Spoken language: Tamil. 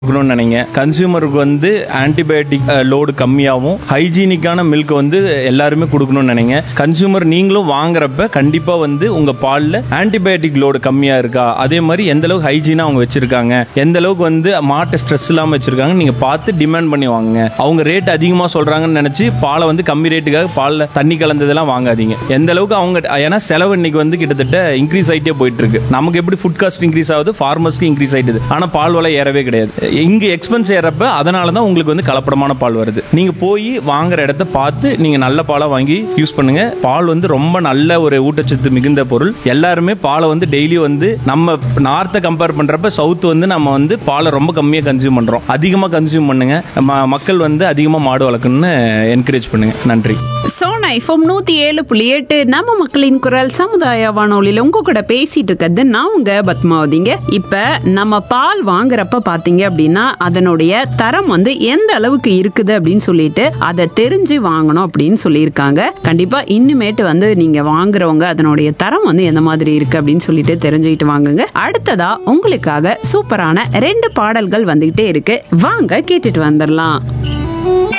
கொடுக்கணும்னு நினைங்க கன்சியூமருக்கு வந்து ஆன்டிபயோட்டிக் லோடு கம்மியாகவும் ஹைஜீனிக்கான மில்க் வந்து எல்லாருமே கொடுக்கணும்னு நினைங்க கன்சியூமர் நீங்களும் வாங்குறப்ப கண்டிப்பா வந்து உங்க பால்ல ஆன்டிபயோட்டிக் லோடு கம்மியா இருக்கா அதே மாதிரி எந்த அளவுக்கு ஹைஜீனா அவங்க வச்சிருக்காங்க எந்த அளவுக்கு வந்து மாட்டை ஸ்ட்ரெஸ் இல்லாம வச்சிருக்காங்க நீங்க பார்த்து டிமாண்ட் பண்ணி வாங்குங்க அவங்க ரேட் அதிகமா சொல்றாங்கன்னு நினைச்சு பாலை வந்து கம்மி ரேட்டுக்காக பால்ல தண்ணி கலந்ததெல்லாம் வாங்காதீங்க எந்த அளவுக்கு அவங்க ஏன்னா செலவு இன்னைக்கு வந்து கிட்டத்தட்ட இன்க்ரீஸ் ஆயிட்டே போயிட்டு இருக்கு நமக்கு எப்படி ஃபுட் காஸ்ட் இன்க்ரீஸ் ஆகுது ஃபார்மர்ஸ்க்கு இன்க்ரீஸ் ஆயிடுது ஆனா பால் விலை ஏறவே கிடையாது இங்க எக்ஸ்பென்ஸ் ஏறப்ப அதனால தான் உங்களுக்கு வந்து கலப்படமான பால் வருது நீங்க போய் வாங்குற இடத்த பார்த்து நீங்க நல்ல பாலா வாங்கி யூஸ் பண்ணுங்க பால் வந்து ரொம்ப நல்ல ஒரு ஊட்டச்சத்து மிகுந்த பொருள் எல்லாருமே பாலை வந்து டெய்லி வந்து நம்ம நார்த்தை கம்பேர் பண்றப்ப சவுத் வந்து நம்ம வந்து பாலை ரொம்ப கம்மியா கன்சியூம் பண்றோம் அதிகமா கன்சியூம் பண்ணுங்க ம- மக்கள் வந்து அதிகமா மாடு வளர்க்கணும்னு என்கரேஜ் பண்ணுங்க நன்றி சோனா எஃப்எம் நூத்தி ஏழு புள்ளி எட்டு நம்ம மக்களின் குரல் சமுதாய வானொலியில உங்க கூட பேசிட்டு இருக்கிறது நான் உங்க பத்மாவதிங்க இப்ப நம்ம பால் வாங்குறப்ப பாத்தீங்க அப்படின்னா அதனுடைய தரம் வந்து எந்த அளவுக்கு இருக்குது அப்படின்னு சொல்லிட்டு அதை தெரிஞ்சு வாங்கணும் அப்படின்னு சொல்லியிருக்காங்க கண்டிப்பா இன்னுமேட்டு வந்து நீங்க வாங்குறவங்க அதனுடைய தரம் வந்து எந்த மாதிரி இருக்கு அப்படின்னு சொல்லிட்டு தெரிஞ்சுக்கிட்டு வாங்குங்க அடுத்ததா உங்களுக்காக சூப்பரான ரெண்டு பாடல்கள் வந்துகிட்டே இருக்கு வாங்க கேட்டுட்டு வந்துடலாம்